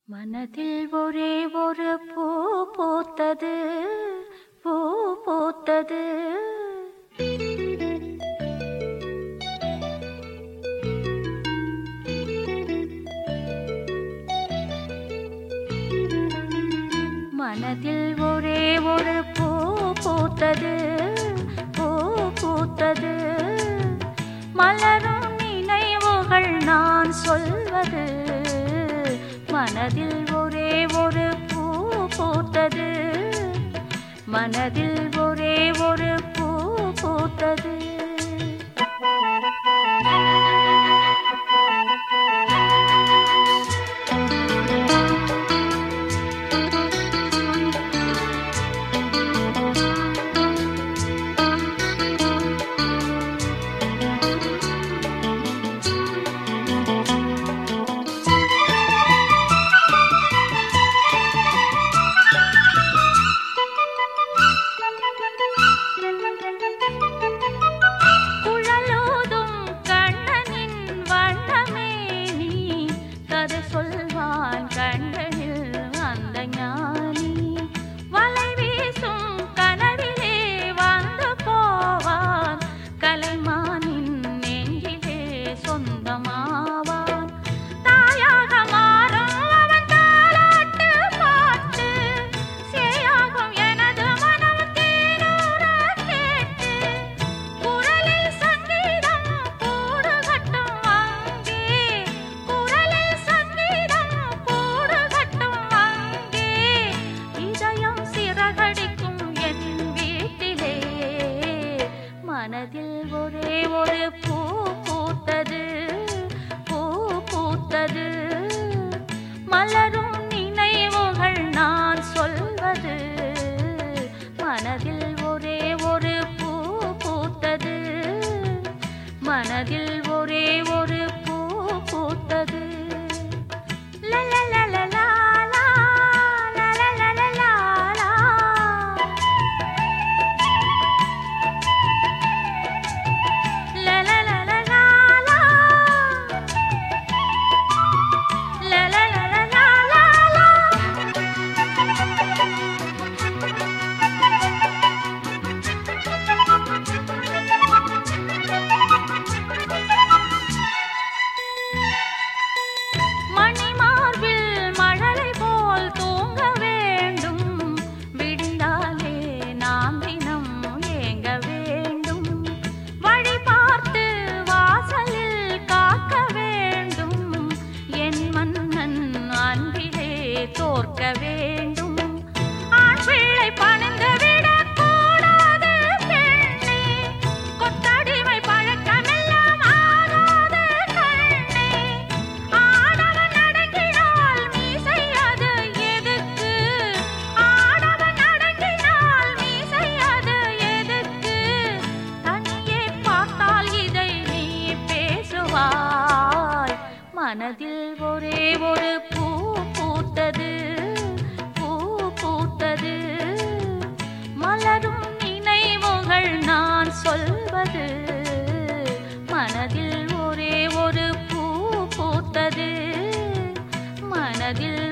மனதில் ஒரே ஒரு பூ பூத்தது பூ பூத்தது மனதில் ஒரே ஒரு பூ பூத்தது பூ பூத்தது மலரும் நினைவுகள் நான் சொல்வது மனதில் ஒரே ஒரு பூ பூத்தது மனதில் ஒரே ஒரு பூ பூத்தது குழலூதும் கண்ணனின் வண்ணமே நீ கதை சொல்வான் கண்ணனில் அந்த ஞானி வலை வீசும் கனவிலே வந்து போவான் கலைமானின் நெஞ்சிலே சொந்தமாவான் தாயாக மாறும் அவன் தாலாட்டு பாட்டு சேயாகும் எனது மனம் தேனூர கேட்டு குரலில் சங்கீதம் கூடுகட்டும் அங்கே குரலில் சங்கீதம் கூடுகட்டும் அங்கே இதயம் சிறகடிக்கும் என் வீட்டிலே மனதில் ஒரே ஒரு பூ பூத்தது பூ பூத்தது மலரும் நினைவுகள் நான் சொல்வது மனதில் ஒரே ஒரு பூ பூத்தது மனதில் ஒரே ஒரு பூ பூத்தது லலலலலா, லா, லலலலலா, லா. லலலலலா, லா. லலலலலா, லா, லா. மணிமார்பில் மழலை போல் தூங்க வேண்டும் விடிந்தாலே நாம் தினம் ஏங்க வேண்டும் வழி பார்த்து வாசலில் காக்க வேண்டும் என் மன்னன் அன்பிலே தோற்க வேண்டும் ஆண் பிள்ளை பணிந்து விடக்கூடாது பெண்ணே கொத்தடிமை பழக்கமெல்லாம் ஆகாது கண்ணே ஆடவன் அடங்கினால் மீசை அது எதுக்கு ஆடவன் அடங்கினால் மீசை அது எதுக்கு தனியே பார்த்தால் இதை நீ பேசுவாய் மனதில் ஒரே ஒரு பூ பூத்தது பூ பூத்தது மலரும் நினைவுகள் நான் சொல்வது மனதில் ஒரே ஒரு பூ பூத்தது மனதில்